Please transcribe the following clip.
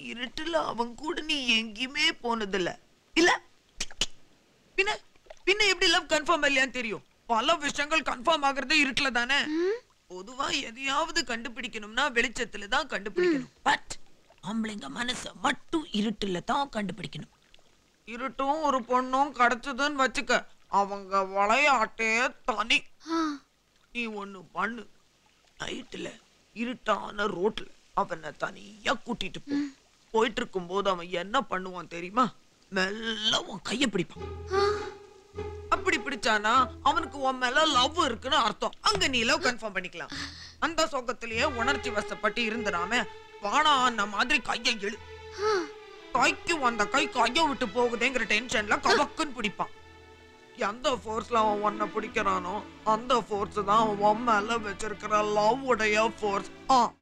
இருட்டுல அவன் கூட நீ எங்கேயுமே போனதில்ல இல்ல பின்ன பின்ன எப்படி லவ் கன்ஃபார்ம் இல்லையான்னு தெரியும் பல விஷயங்கள் கன்ஃபார்ம் ஆகுறது இருட்டுல தானே பொதுவா எதையாவது கண்டுபிடிக்கணும்னா வெளிச்சத்துல தான் கண்டுபிடிக்கணும் பட் ஆம்பளைங்க மனச மட்டும் இருட்டுல தான் கண்டுபிடிக்கணும் இருட்டும் ஒரு பொண்ணும் கிடைச்சதுன்னு வச்சுக்க அவங்க விளையாட்டே தனி ஆ, நீ ஒண்ணு பண்ணு நைட்டுல இருட்டான ரோட்ல அவனை தனியா கூட்டிட்டு போ போயிட்டு இருக்கும்போது அவன் என்ன பண்ணுவான் தெரியுமா மெல்ல உன் கைய பிடிப்பான் ஆ, அப்படி பிடிச்சானா அவனுக்கு உன் மேல லவ் இருக்குன்னு அர்த்தம் அங்க நீ லவ் கன்ஃபார்ம் பண்ணிக்கலாம் அந்த சோகத்திலேயே உணர்ச்சி வசப்பட்டு இருந்துடாம வானா அந்த மாதிரி கையை இழு ஆ. கைக்கு வந்த கை கைய விட்டு போகுதேங்கிற டென்ஷன்ல கபக்குன்னு பிடிப்பான் எந்த ஃபோர்ஸ்ல அவன் உன்னை பிடிக்கிறானோ அந்த ஃபோர்ஸ் தான் அவன் உன் மேல வச்சிருக்கிற லவ் உடைய ஃபோர்ஸ் ஆ